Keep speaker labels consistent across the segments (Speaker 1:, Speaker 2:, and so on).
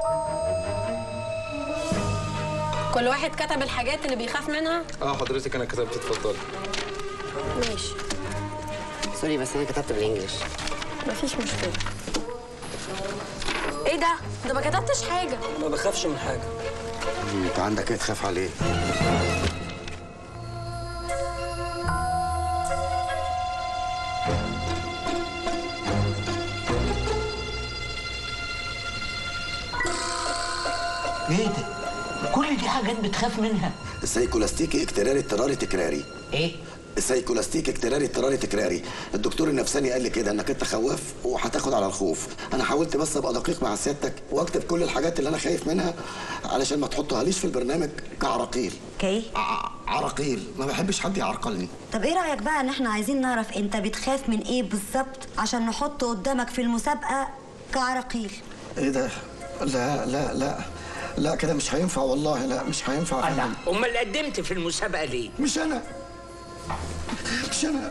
Speaker 1: كل واحد كتب الحاجات اللي بيخاف منها
Speaker 2: اه حضرتك انا كتبت اتفضلي
Speaker 1: ماشي
Speaker 3: سوري بس انا كتبت بالانجلش
Speaker 1: مفيش مشكله ايه ده ده ما كتبتش حاجه
Speaker 4: ما بخافش من حاجه
Speaker 5: انت عندك ايه تخاف عليه
Speaker 6: ايه ده؟ كل دي حاجات بتخاف منها
Speaker 5: السيكولاستيكي اكتراري اضطراري تكراري
Speaker 6: ايه؟
Speaker 5: السيكولاستيك اكتراري اضطراري تكراري الدكتور النفساني قال لي كده انك انت خواف وهتاخد على الخوف انا حاولت بس ابقى دقيق مع سيادتك واكتب كل الحاجات اللي انا خايف منها علشان ما تحطهاليش في البرنامج كعراقيل
Speaker 7: اوكي
Speaker 5: ع- عراقيل ما بحبش حد يعرقلني
Speaker 7: طب ايه رايك بقى ان احنا عايزين نعرف انت بتخاف من ايه بالظبط عشان نحطه قدامك في المسابقه كعراقيل
Speaker 5: ايه ده لا لا لا لا كده مش هينفع والله لا مش هينفع يا
Speaker 6: الله
Speaker 5: فندم.
Speaker 6: امال قدمت في المسابقه ليه؟
Speaker 5: مش انا مش انا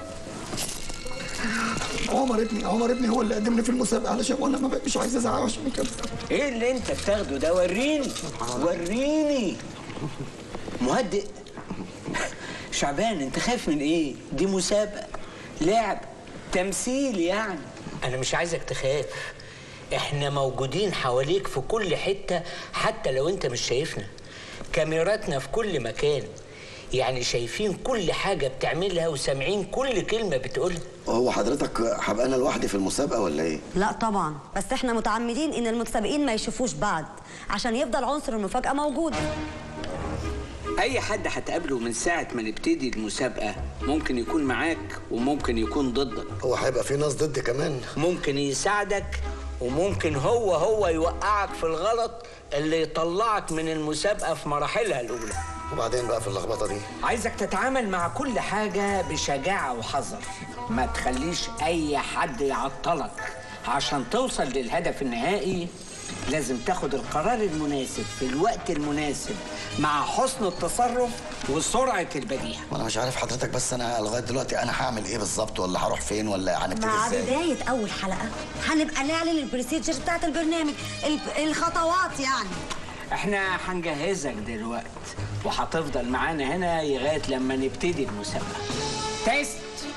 Speaker 5: عمر ابني عمر ابني هو اللي قدمني في المسابقه علشان وانا ما مش عايز ازعله عشان كده
Speaker 6: ايه اللي انت بتاخده ده وريني وريني مهدئ شعبان انت خايف من ايه دي مسابقه لعب تمثيل يعني انا مش عايزك تخاف احنا موجودين حواليك في كل حته حتى لو انت مش شايفنا كاميراتنا في كل مكان يعني شايفين كل حاجه بتعملها وسامعين كل كلمه بتقولها
Speaker 5: هو حضرتك هبقى انا لوحدي في المسابقه ولا ايه
Speaker 7: لا طبعا بس احنا متعمدين ان المتسابقين ما يشوفوش بعض عشان يفضل عنصر المفاجاه موجود
Speaker 6: اي حد هتقابله من ساعه ما نبتدي المسابقه ممكن يكون معاك وممكن يكون ضدك
Speaker 5: هو هيبقى في ناس ضدي كمان
Speaker 6: ممكن يساعدك وممكن هو هو يوقعك في الغلط اللي يطلعك من المسابقه في مراحلها الاولى
Speaker 5: وبعدين بقى في اللخبطه دي
Speaker 6: عايزك تتعامل مع كل حاجه بشجاعه وحذر ما تخليش اي حد يعطلك عشان توصل للهدف النهائي لازم تاخد القرار المناسب في الوقت المناسب مع حسن التصرف وسرعه البديهه
Speaker 5: وانا مش عارف حضرتك بس انا لغايه دلوقتي انا هعمل ايه بالظبط ولا هروح فين ولا هنبتدي
Speaker 7: مع
Speaker 5: ازاي
Speaker 7: بدايه اول حلقه هنبقى نعلن البروسيجر بتاعت البرنامج ال- الخطوات يعني
Speaker 6: احنا هنجهزك دلوقتي وهتفضل معانا هنا لغايه لما نبتدي المسابقه تيست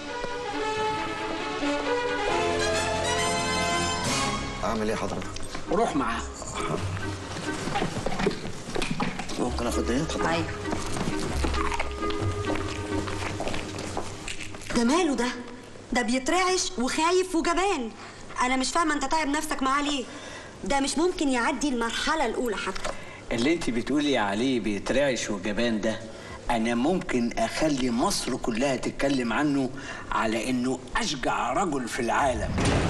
Speaker 5: اعمل ايه حضرتك
Speaker 6: روح معاه
Speaker 5: ممكن اخد دي اتفضل
Speaker 7: ايوه ده ماله ده ده بيترعش وخايف وجبان انا مش فاهمه انت تعب نفسك معاه ليه ده مش ممكن يعدي المرحله الاولى حتى
Speaker 6: اللي انت بتقولي عليه بيترعش وجبان ده انا ممكن اخلي مصر كلها تتكلم عنه على انه اشجع رجل في العالم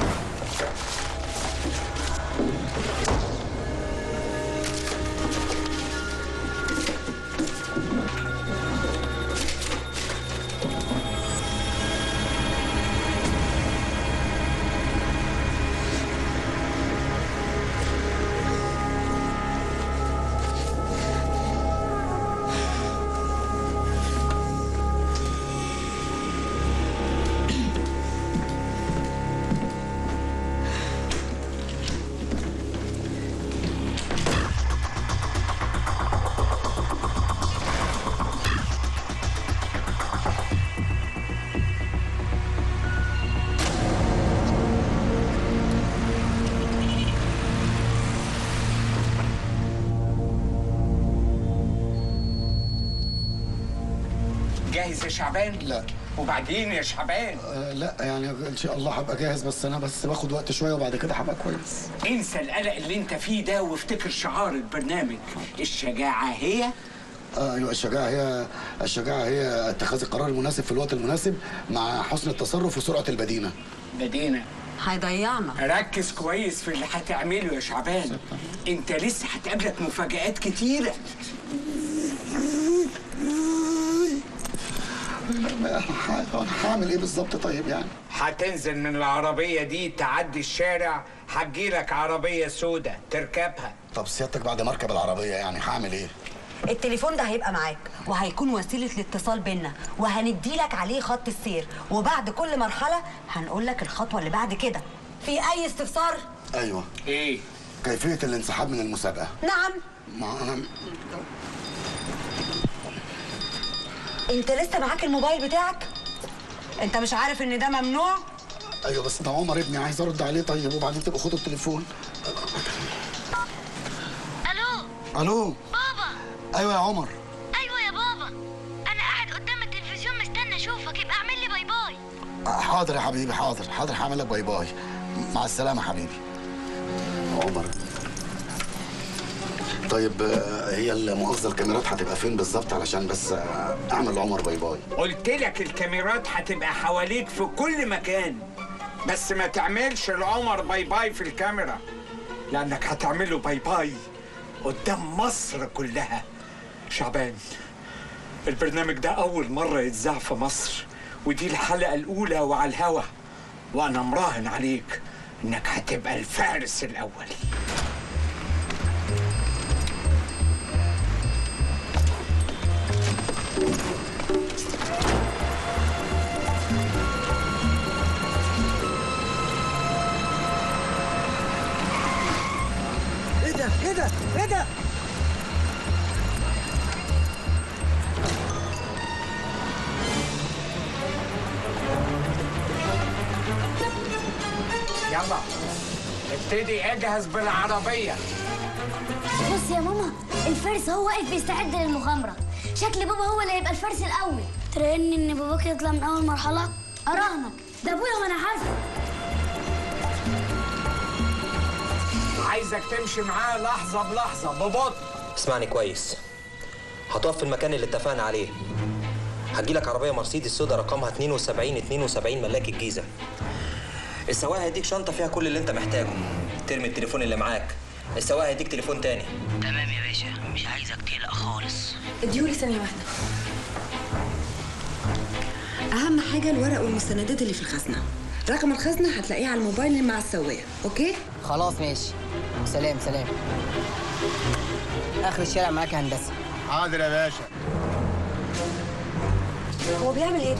Speaker 6: جاهز يا شعبان
Speaker 5: لا.
Speaker 6: وبعدين يا شعبان
Speaker 5: آه لا يعني ان شاء الله هبقى جاهز بس انا بس باخد وقت شويه وبعد كده هبقى كويس
Speaker 6: انسى القلق اللي انت فيه ده وافتكر شعار البرنامج الشجاعة هي
Speaker 5: آه ايوه الشجاعه هي الشجاعه هي اتخاذ القرار المناسب في الوقت المناسب مع حسن التصرف وسرعه البدينه
Speaker 6: بدينا
Speaker 7: هيضيعنا
Speaker 6: ركز كويس في اللي هتعمله يا شعبان انت لسه هتقابلك مفاجآت كتيرة
Speaker 5: انا هعمل ايه بالظبط طيب يعني
Speaker 6: هتنزل من العربية دي تعدي الشارع هتجيلك عربية سودة تركبها
Speaker 5: طب سيادتك بعد ما اركب العربيه يعني هعمل ايه
Speaker 7: التليفون ده هيبقى معاك وهيكون وسيله الاتصال بينا وهنديلك عليه خط السير وبعد كل مرحله هنقول لك الخطوه اللي بعد كده في اي استفسار
Speaker 5: ايوه
Speaker 6: ايه
Speaker 5: كيفيه الانسحاب من المسابقه
Speaker 7: نعم
Speaker 5: ما انا
Speaker 7: انت لسه معاك الموبايل بتاعك انت مش عارف ان ده ممنوع
Speaker 5: ايوه بس ده عمر ابني عايز ارد عليه طيب وبعدين تبقى خدوا التليفون
Speaker 4: الو
Speaker 5: الو
Speaker 4: بابا
Speaker 5: ايوه يا عمر
Speaker 4: ايوه يا بابا انا قاعد قدام التلفزيون مستني اشوفك يبقى اعمل لي باي باي
Speaker 5: آه، حاضر يا حبيبي حاضر حاضر هعمل لك باي باي مع السلامه حبيبي عمر طيب آه، هي المؤاخذه الكاميرات هتبقى فين بالظبط علشان بس آه، اعمل لعمر باي باي
Speaker 6: قلت لك الكاميرات هتبقى حواليك في كل مكان بس ما تعملش لعمر باي باي في الكاميرا لانك هتعمله باي باي قدام مصر كلها شعبان البرنامج ده اول مره يتذاع في مصر ودي الحلقه الاولى وعلى الهوا وانا مراهن عليك انك هتبقى الفارس الاول
Speaker 8: ايه ده ايه ده ايه ده
Speaker 6: يلا ابتدي اجهز بالعربيه
Speaker 4: بص يا ماما الفارس هو واقف بيستعد للمغامره شكل بابا هو اللي هيبقى الفارس الاول تراهني ان باباك يطلع من اول مرحله اراهنك ده ابويا وانا عارفه
Speaker 6: عايزك تمشي معاه لحظه بلحظه ببطء
Speaker 2: اسمعني كويس هتقف في المكان اللي اتفقنا عليه هتجيلك عربية مرسيدس سودا رقمها 72 72 ملاك الجيزة السواق هيديك شنطة فيها كل اللي انت محتاجه ترمي التليفون اللي معاك السواق هيديك تليفون تاني
Speaker 9: تمام يا باشا مش عايزك تقلق خالص
Speaker 1: اديهولي ثانيه واحده
Speaker 10: اهم حاجه الورق والمستندات اللي في الخزنه رقم الخزنه هتلاقيه على الموبايل مع السواق اوكي
Speaker 9: خلاص ماشي سلام سلام اخر الشارع معاك يا هندسه
Speaker 5: حاضر يا باشا
Speaker 7: هو بيعمل ايه ده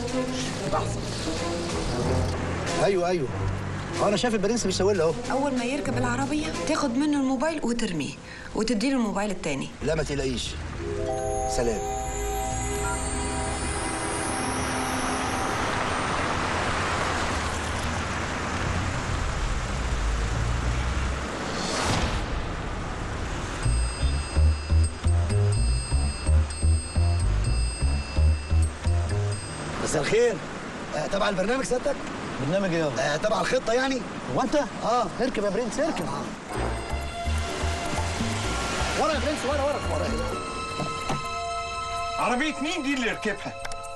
Speaker 8: ايوه ايوه هو انا شايف البرنس بيسوي له اهو
Speaker 10: اول ما يركب العربيه تاخد منه الموبايل وترميه وتديله الموبايل التاني
Speaker 8: لا ما تقلقيش سلام مساء الخير آه تبع البرنامج سيادتك؟ برنامج ايه؟ آه تبع الخطه يعني؟ هو انت؟ اه اركب يا برنس اركب ورا يا برنس ورا ورا ورا
Speaker 6: عربيه مين دي اللي ركبها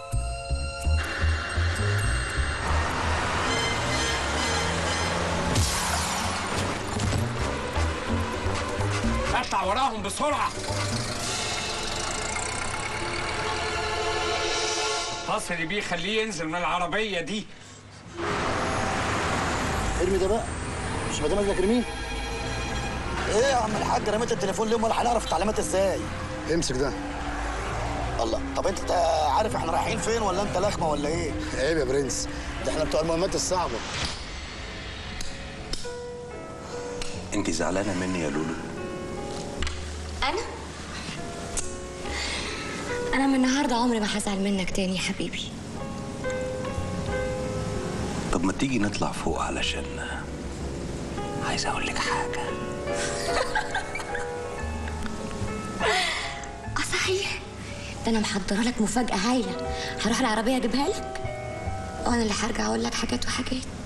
Speaker 6: اطلع وراهم بسرعه اتصلي بيه خليه ينزل من العربيه دي
Speaker 8: ارمي ده بقى مش ما لك ارميه ايه يا عم الحاج رميت التليفون ليه امال هنعرف التعليمات ازاي امسك ده الله طب انت عارف احنا رايحين فين ولا انت لخمه ولا ايه عيب يا برنس ده احنا بتوع المهمات الصعبه
Speaker 11: انت زعلانه مني يا لولو
Speaker 4: انا انا من النهارده عمري ما هزعل منك تاني يا حبيبي
Speaker 11: طب ما تيجي نطلع فوق علشان عايز اقول لك حاجه
Speaker 4: اه صحيح ده انا محضره لك مفاجاه هايله هروح العربيه اجيبها لك وانا اللي هرجع اقول لك حاجات وحاجات